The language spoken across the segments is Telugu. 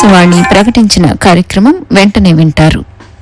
ఆకాశవాణి ప్రకటించిన కార్యక్రమం వెంటనే వింటారు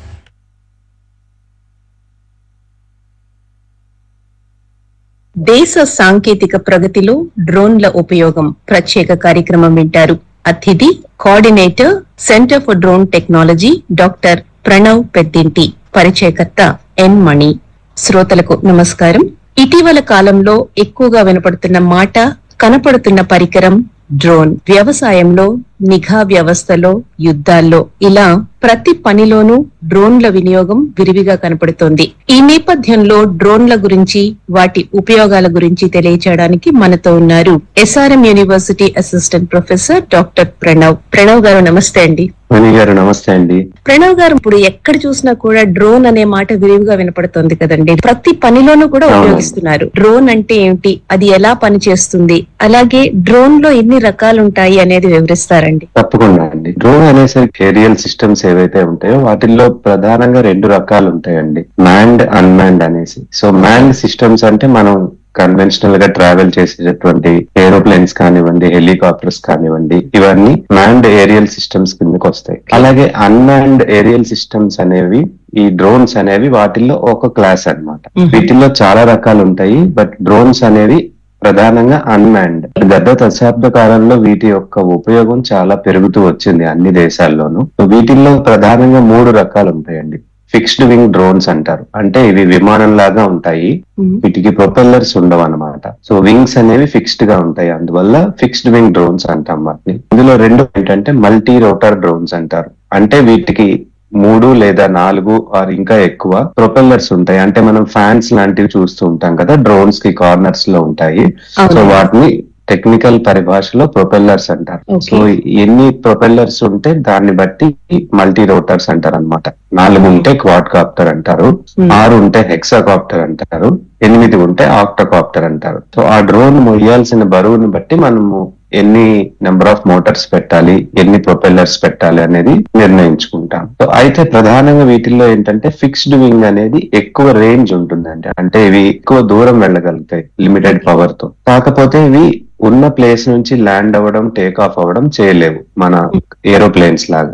దేశ సాంకేతిక ప్రగతిలో డ్రోన్ల ఉపయోగం ప్రత్యేక కార్యక్రమం వింటారు అతిథి coordinator centre for drone technology doctor Pranav Peddinti పరిచయకర్త ఎన్ మణి శ్రోతలకు నమస్కారం ఇటీవల కాలంలో ఎక్కువగా వినపడుతున్న మాట కనపడుతున్న పరికరం డ్రోన్ వ్యవసాయంలో నిఘా వ్యవస్థలో యుద్ధాల్లో ఇలా ప్రతి పనిలోనూ డ్రోన్ల వినియోగం విరివిగా కనపడుతోంది ఈ నేపథ్యంలో డ్రోన్ల గురించి వాటి ఉపయోగాల గురించి తెలియచేయడానికి మనతో ఉన్నారు SRM university assistant professor doctor Pranav Pranav గారు నమస్తే అండి మణి గారు నమస్తే అండి ప్రణవ్ గారు ఇప్పుడు ఎక్కడ చూసినా కూడా డ్రోన్ అనే మాట విరివిగా వినపడుతోంది కదండి ప్రతి పనిలోనూ కూడా అవును. ఉపయోగిస్తున్నారు డ్రోన్ అంటే ఏమిటి అది ఎలా పనిచేస్తుంది అలాగే డ్రోన్ లో ఎన్ని రకాలు ఉంటాయి అనేది వివరిస్తారండి తప్పకుండా అండి డ్రోన్ అనేసరికి ఏరియల్ సిస్టమ్స్ ఏవైతే ఉంటాయో వాటిల్లో ప్రధానంగా రెండు రకాలు ఉంటాయండి మ్యాండ్ అన్మ్యాండ్ అనేసి సో మ్యాండ్ సిస్టమ్స్ అంటే మనం కన్వెన్షనల్ గా ట్రావెల్ చేసేటటువంటి ఏరోప్లేన్స్ కానివ్వండి హెలికాప్టర్స్ కానివ్వండి ఇవన్నీ మ్యాండ్ ఏరియల్ సిస్టమ్స్ కిందకి వస్తాయి అలాగే అన్మ్యాండ్ ఏరియల్ సిస్టమ్స్ అనేవి ఈ డ్రోన్స్ అనేవి వాటిల్లో ఒక క్లాస్ అన్నమాట మ్మ్. వీటిల్లో చాలా రకాలు ఉంటాయి బట్ డ్రోన్స్ అనేవి ప్రధానంగా అన్మాన్డ్ గత దశాబ్ద కాలంలో వీటి యొక్క ఉపయోగం చాలా పెరుగుతూ వచ్చింది అన్ని దేశాల్లోనూ సో వీటిల్లో ప్రధానంగా మూడు రకాలు ఉంటాయండి ఫిక్స్డ్ వింగ్ డ్రోన్స్ అంటారు అంటే ఇవి విమానం లాగా ఉంటాయి మ్మ్. వీటికి ప్రొపెల్లర్స్ ఉండవు అనమాట సో వింగ్స్ అనేవి ఫిక్స్డ్ గా ఉంటాయి అందువల్ల ఫిక్స్డ్ వింగ్ డ్రోన్స్ అంటాం వాటిని ఇందులో రెండు ఏంటంటే మల్టీ రోటర్ డ్రోన్స్ అంటారు అంటే వీటికి మూడు లేదా నాలుగు ఆర్ ఇంకా ఎక్కువ ప్రొపెల్లర్స్ ఉంటాయి అంటే మనం ఫ్యాన్స్ లాంటివి చూస్తూ ఉంటాం కదా డ్రోన్స్ కి కార్నర్స్ లో ఉంటాయి అవును. సో వాటిని టెక్నికల్ పరిభాషలో ప్రొపెల్లర్స్ అంటారు Okay. సో ఎన్ని ప్రొపెల్లర్స్ ఉంటే దాన్ని బట్టి మల్టీ రోటర్స్ అంటారు అనమాట నాలుగు ఉంటే క్వాడ్ కాప్టర్ అంటారు Hmm. ఆరు ఉంటే హెక్సాకాప్టర్ అంటారు ఎనిమిది ఉంటే ఆక్టోకాప్టర్ అంటారు సో ఆ డ్రోన్ మొయ్యాల్సిన బరువుని బట్టి మనము ఎన్ని నెంబర్ ఆఫ్ మోటార్స్ పెట్టాలి ఎన్ని ప్రొపెల్లర్స్ పెట్టాలి అనేది నిర్ణయించుకుంటాం సో అయితే ప్రధానంగా వీటిల్లో ఏంటంటే ఫిక్స్డ్ వింగ్ అనేది ఎక్కువ రేంజ్ ఉంటుందండి అంటే ఇవి ఎక్కువ దూరం వెళ్ళగలుగుతాయి లిమిటెడ్ పవర్ తో కాకపోతే ఇవి ఉన్న ప్లేస్ నుంచి ల్యాండ్ అవ్వడం టేక్ ఆఫ్ అవ్వడం చేయలేవు మన ఏరోప్లేన్స్ లాగా